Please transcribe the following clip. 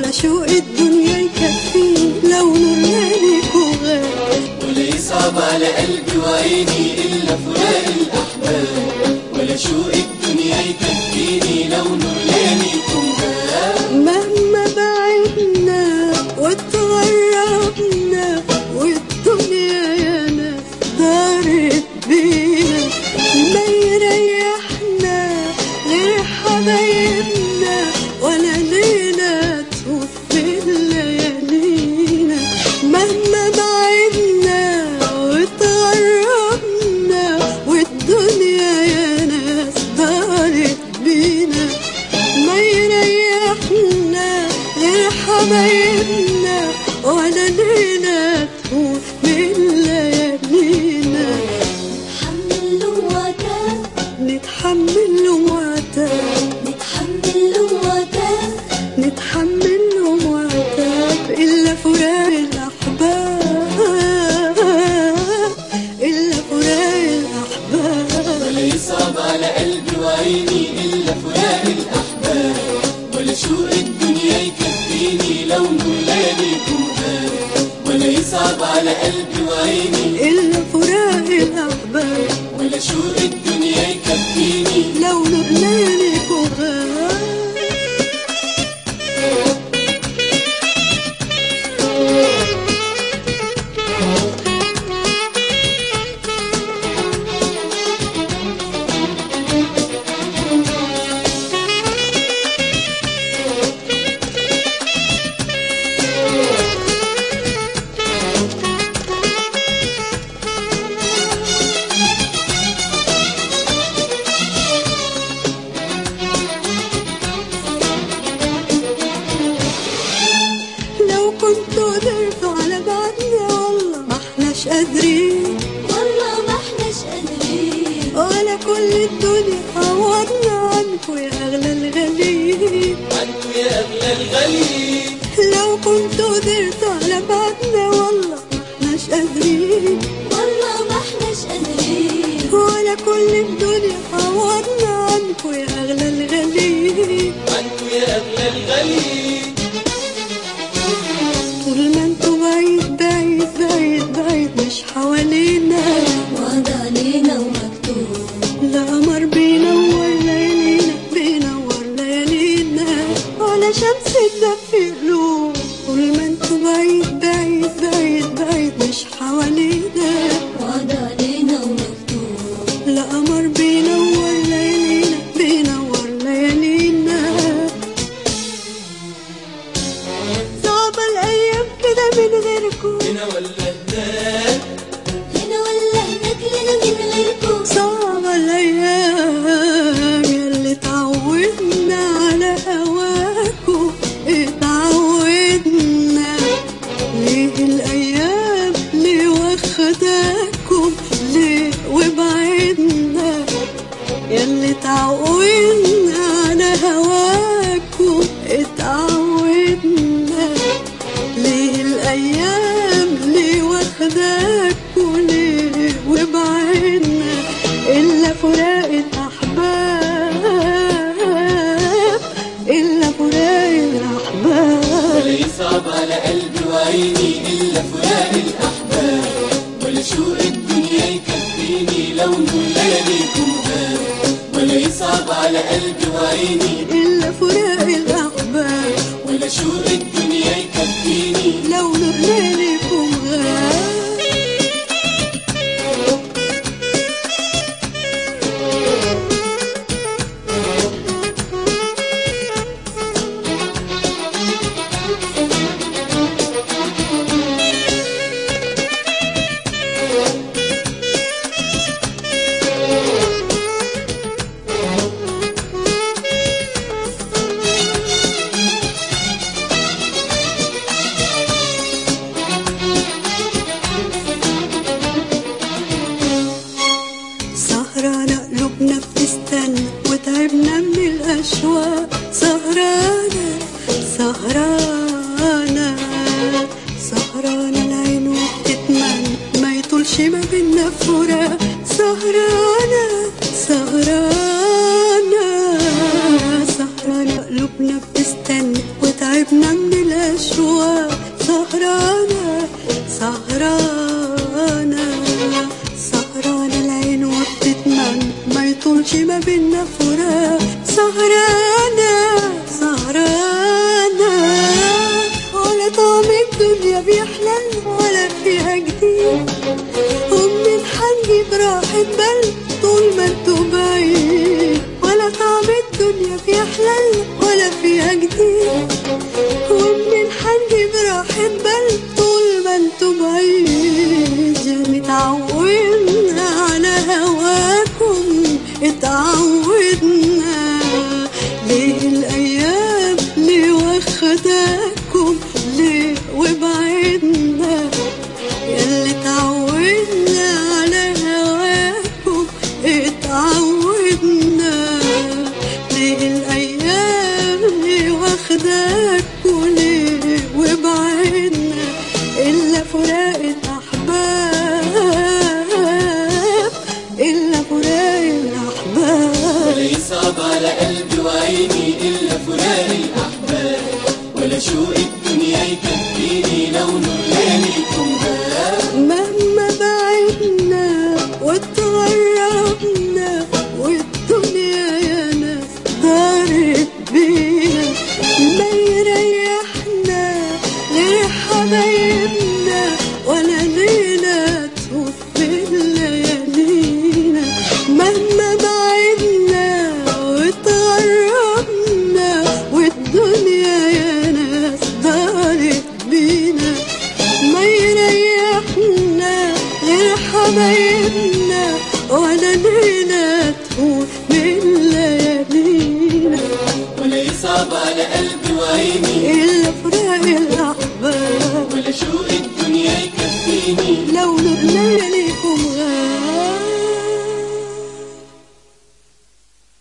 ولا شوق الدنيا يكفيني لو نور ليلك وغاب ولا يصعب على قلبي وعيني إلا فراق الأحباب ولا شوق الدنيا يكفيني لو نور ليلكم غاب مهما بعدنا واتغربنا والدنيا يا ناس دارت بينا ما يريحنا غير حبايبنا ولا ليلة تفوت ليالينا مهما بعدنا واتغربنا والدنيا يا ناس دارت بينا ما يريحنا غير حبايبنا ولا ليلة تفوت من ليالينا نتحمل وعتاب نتحمل وعتاب نتحمل وعتاب نتحمل وعتاب إلا فراق الأحباب إلا فراق الأحباب ولا يصعب على قلبي وعيني إلا فراق الأحباب ولا شوق الدنيا يكفيني لو نور ليلكم غاب ولا يصعب على قلبي وعيني إلا فراق الأحباب ولا شوق الدنيا يكفيني لو لبنانك وغاب لو كنت قدرت على بعدنا والله ما احناش قادرين والله ما احناش قادرين ولا كل الدنيا عوضنا عنكو يا أغلى الغاليين عنكم يا أغلى الغالي لو كنت قدرت على بعدنا والله ما احناش قادرين والله ما احناش قادرين ولا كل الدنيا عوضنا عنكو يا أغلى الغاليين عنكم يا أغلى الغالي طول ما انتوا بعيد بعيد بعيد بعيد مش حوالينا وعد علينا ومكتوب لا قمر بينور ليالينا بينور ليالينا ولا شمس تدفي قلوب طول ما انتوا بعيد بعيد بعيد بعيد مش حوالينا وعد علينا ومكتوب لا قمر بينور ليالينا بينور ليالينا صعبة الأيام كده من غيركم هنا ولا هناك هنا ولا هناك لنا من غيركم صعبة الأيام ياللي اتعودنا على هواكوا اتعودنا ليه الأيام ليه واخداكوا ليه وبعدنا ياللي اتعودنا على هواكوا اتعودنا ليه الأيام ليه واخداكوا ليه وبعدنا إلا فراق الأحباب إلا فراق الأحباب ولا يصعب على قلبي وعيني إلا فراق الأحباب ولا شوق الدنيا يكفيني لو نور لياليكم غاب ولا يصعب على قلبي وعيني إلا فراق الأحباب ولا شوق الدنيا يكفيني لو نور ليلكم غاب سهرانة قلوبنا بتستنى وتعبنا من الأشواق سهرانة سهرانة سهرانة العين وبتتمنى ما يطولش ما بينا فراق سهرانة سهرانة سهرانة قلوبنا بتستنى وتعبنا من الأشواق سهرانة سهرانة سهرانة العين وبتتمنى ما يطولش ما بينا فراق سهرانة سهرانة ولا طعم الدنيا بيحلى ولا فيها جديد ومنين حنجيب راحة بال طول ما انتوا بعيد ولا طعم الدنيا بيحلى ولا فيها جديد ومنين حنجيب راحة بال طول ما انتوا بعيد متعودنا على هواكم اتعودنا ليه الأيام ليه واخداكم ليه وبعدنا ياللي اتعودنا على هواكم اتعودنا ليه الأيام ليه واخداكوا ليه وبعدنا إلا فراق الأحباب إلا فراق الأحباب ولا يصعب على قلبي وعيني إلا فراق الأحباب ولا شوق